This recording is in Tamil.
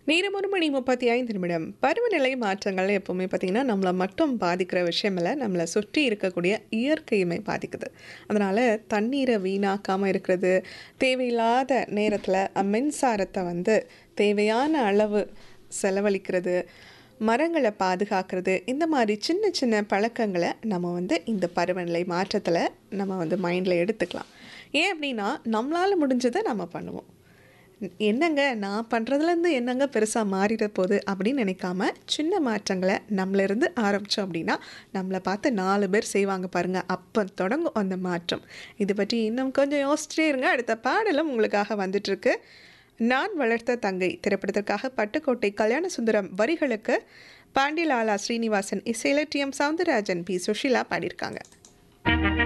நேரம் ஒரு மணி முப்பத்தி ஐந்து நிமிடம் பருவநிலை மாற்றங்கள் எப்பவுமே பார்த்திங்கன்னா நம்மளை மட்டும் பாதிக்கிற விஷயம் இல்லை நம்மளை சுற்றி இருக்கக்கூடிய இயற்கையுமே பாதிக்குது அதனால் தண்ணீரை வீணாக்காமல் இருக்கிறது தேவையில்லாத நேரத்தில் மின்சாரத்தை வந்து தேவையான அளவு செலவழிக்கிறது மரங்களை பாதுகாக்கிறது இந்த மாதிரி சின்ன சின்ன பழக்கங்களை நம்ம வந்து இந்த பருவநிலை மாற்றத்தில் நம்ம வந்து மைண்டில் எடுத்துக்கலாம் ஏன் அப்படின்னா நம்மளால் முடிஞ்சதை நம்ம பண்ணுவோம் என்னங்க நான் பண்ணுறதுலேருந்து என்னங்க பெருசாக மாறிட போகுது அப்படின்னு நினைக்காம சின்ன மாற்றங்களை நம்மளிருந்து ஆரம்பித்தோம் அப்படின்னா நம்மளை பார்த்து நாலு பேர் செய்வாங்க பாருங்கள் அப்போ தொடங்கும் அந்த மாற்றம் இது பற்றி இன்னும் கொஞ்சம் யோசிச்சிட்டே இருங்க அடுத்த பாடலும் உங்களுக்காக வந்துட்டுருக்கு நான் வளர்த்த தங்கை திரைப்படத்திற்காக பட்டுக்கோட்டை கல்யாண சுந்தரம் வரிகளுக்கு பாண்டியலாலா ஸ்ரீனிவாசன் இசையில T M Soundararajan P Susheela பாடியிருக்காங்க